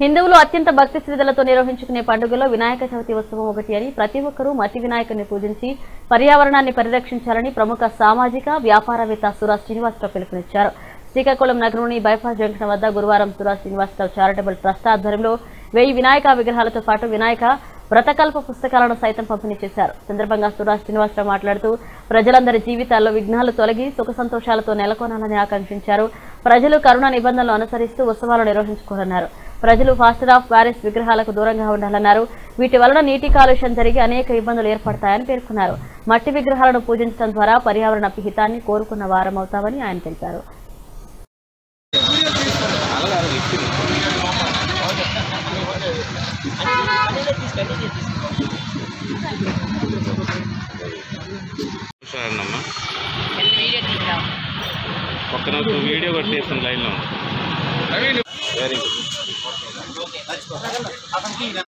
హిందువులు అత్యంత భక్తి శ్రద్ధలతో నిర్వహించుకునే పండుగలో వినాయక చవితి ఉత్సవం ఒకటి అని ప్రతి ఒక్కరూ మట్టి వినాయకుని పూజించి పర్యావరణాన్ని పరిరక్షించాలని ప్రముఖ సామాజిక వ్యాపారవేత్త సురా శ్రీనివాసరావు పిలుపునిచ్చారు శ్రీకాకుళం నగరంలోని బైపాస్ జంక్షన్ వద్ద గురువారం సురా శ్రీనివాసరావు చారిటబుల్ ట్రస్ట్ ఆధ్వర్యంలో వెయ్యి వినాయక విగ్రహాలతో పాటు వినాయక వ్రతకల్ప పుస్తకాలను సైతం పంపిణీ చేశారు సందర్భంగా సురా శ్రీనివాసరావు మాట్లాడుతూ ప్రజలందరి జీవితాల్లో విఘ్నాలు తొలగి సుఖ సంతోషాలతో నెలకొనాలని ఆకాంక్షించారు ప్రజలు కరుణ నిబంధనలు అనుసరిస్తూ ఉత్సవాలు నిర్వహించుకోరన్నారు ప్రజలు ఫాస్టర్ ఆఫ్ ప్యారిస్ విగ్రహాలకు దూరంగా ఉండాలన్నారు వీటి వలన నీటి కాలుష్యం జరిగి అనేక ఇబ్బందులు ఏర్పడతాయని పేర్కొన్నారు మట్టి విగ్రహాలను పూజించడం ద్వారా పర్యావరణ హితాన్ని కోరుకున్న వారమవుతామని ఆయన తెలిపారు అమ్మా ఒక్క నిమిషం వీడియో కూడా తీస్తాను లైన్లో వెరీ గుడ్